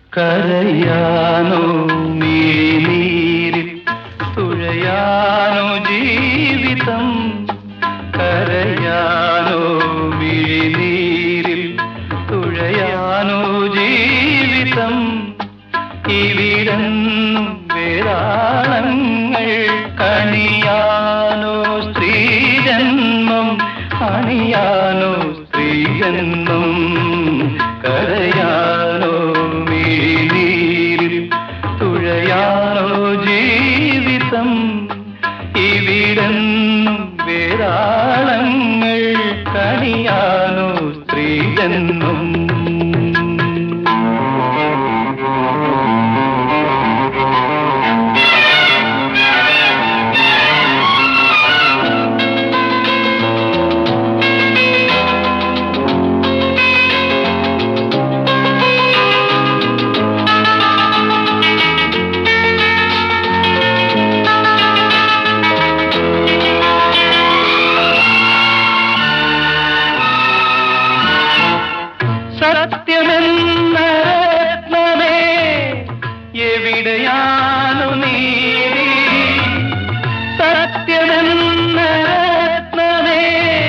കരയാനോ മിഴിനീരിൽ തുഴയാനോ ജീവിതം കരയാനോ മിഴിനീരിൽ തുഴയാനോ ജീവിതം ഇവിടെന്നും വേദാളങ്ങൾ കണിയാനോ സ്ത്രീജന്മം അണിയാനോ സ്ത്രീജന്മം കരയാനോ മിഴിനീരിൽ തുഴയാനോ ജീവിതം ഇവിടെന്നും വേദാളങ്ങൾ കണിയാനോ സ്ത്രീജന്മം സത്യമെന്ന രത്നമേ എവിടെയാണു നീതി സത്യമെന്ന രത്നമേ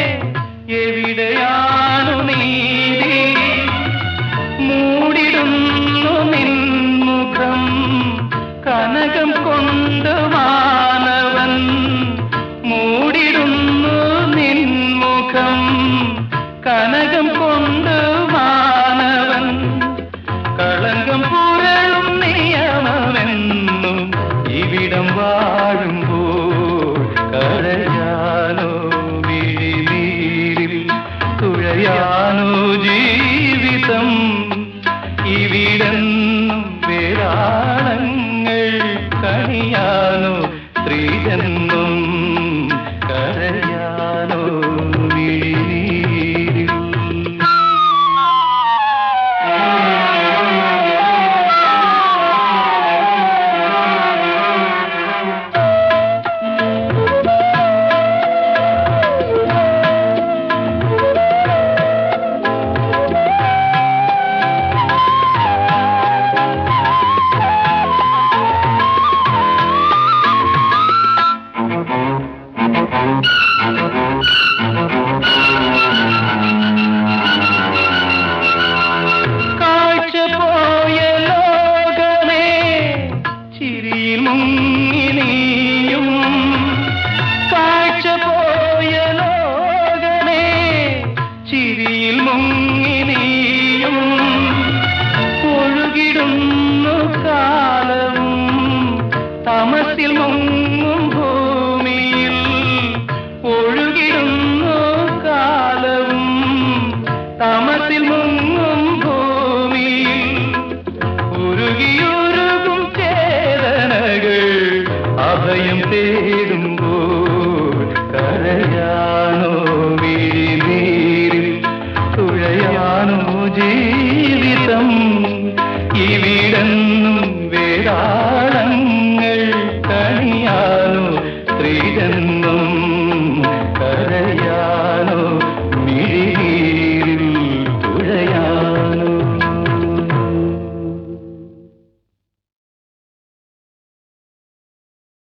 എവിടെയാണു നീതി മൂടിടുന്നു നിൻമുഖം കനകം കൊണ്ട് മാനവൻ മൂടിടുന്നു നിൻമുഖം കനകം കൊണ്ട് മാനവൻ കളങ്കം പുരളും നിയമമെന്നും ഇവിടം വാഴുമ്പോൾ കരയാനോ വിഴിനീരിൽ തുഴയാനോ ജീവിതം ഇവിടെന്നും വേരാളങ്ങൾ കണിയാനോ സ്ത്രീജന്മം കരയാനോ വിഴിനീരിൽ കാഴ്ച പോയ ലോകമേ ചിരിയിൽ മുങ്ങി നീയും കാഴ്ച പോയ ലോകമേ ചിരിയിൽ മുങ്ങി നീയും ഒഴുകിടുന്നു കാലവും തമസിൽ മുങ്ങും ഭൂമിയിൽ ഒഴുകിടുന്നു കാലവും തമസിൽ മുങ്ങും ഭൂമിയിൽ ഉരുകിയുരുകും ചേതനകൾ അഭയം തേടുമ്പോൾ കരയാനോ മിഴിനീരിൽ തുഴയാനോ ജീവിതം ഇവി